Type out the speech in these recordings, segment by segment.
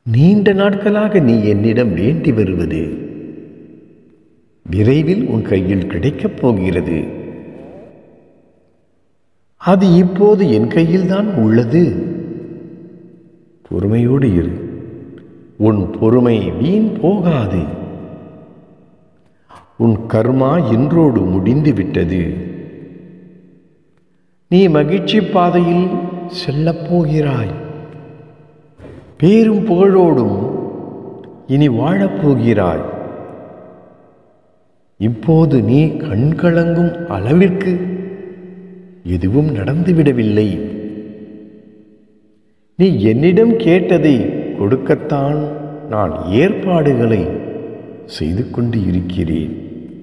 நீண்ட நாட்களாக நீ என்னிடம் வேண்டி வருவது விரைவில் உன் கையில் கிடைக்கப் போகிறது அது இப்போது என் கையில்தான் உள்ளது பொறுமையோடு இரு உன் பொறுமை வீண் போகாது உன் கர்மா இன்றோடு முடிந்து விட்டது நீ மகிழ்ச்சி பாதையில் செல்லப் போகிறாய் பேரும் புகழோடும் இனி வாழப்போகிறாய் இப்போது நீ கண்கலங்கும் அளவிற்கு எதுவும் நடந்துவிடவில்லை நீ என்னிடம் கேட்டதை கொடுக்கத்தான் நான் ஏற்பாடுகளை செய்து கொண்டு இருக்கிறேன்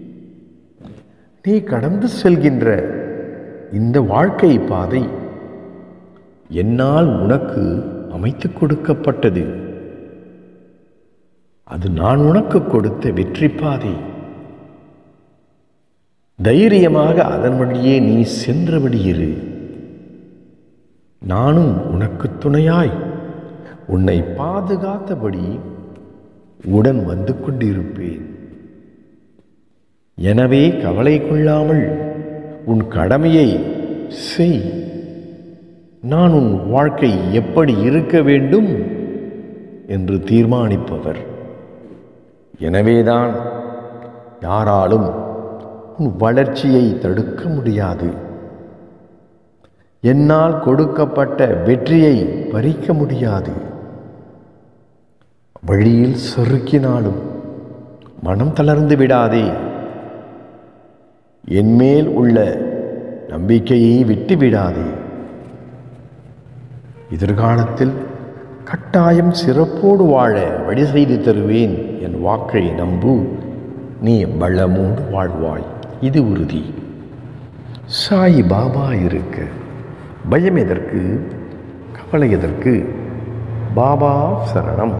நீ கடந்து செல்கின்ற இந்த வாழ்க்கை பாதை என்னால் உனக்கு அமைத்துக் கொடுக்கப்பட்டது அது நான் உனக்கு கொடுத்த வெற்றி பாதை தைரியமாக அதன் வழியே நீ சென்றபடி இரு நானும் உனக்கு துணையாய் உன்னை பாதுகாத்தபடி உடன் வந்து கொண்டிருப்பேன் எனவே கவலை கொள்ளாமல் உன் கடமையை செய் நான் உன் வாழ்க்கை எப்படி இருக்க வேண்டும் என்று தீர்மானிப்பவர் எனவேதான் யாராலும் உன் வளர்ச்சியை தடுக்க முடியாது என்னால் கொடுக்கப்பட்ட வெற்றியை பறிக்க முடியாது வழியில் செருக்கினாலும் மனம் தளர்ந்து விடாதே என்மேல் உள்ள நம்பிக்கையை விட்டு விடாதே எதிர்காலத்தில் கட்டாயம் சிறப்போடு வாழ வழி செய்து தருவேன் என் வாக்கை நம்பு நீ பலமோடு வாழ்வாய் இது உறுதி சாய் பாபா இருக்க பயம் எதற்கு கவலை எதற்கு பாபா சரணம்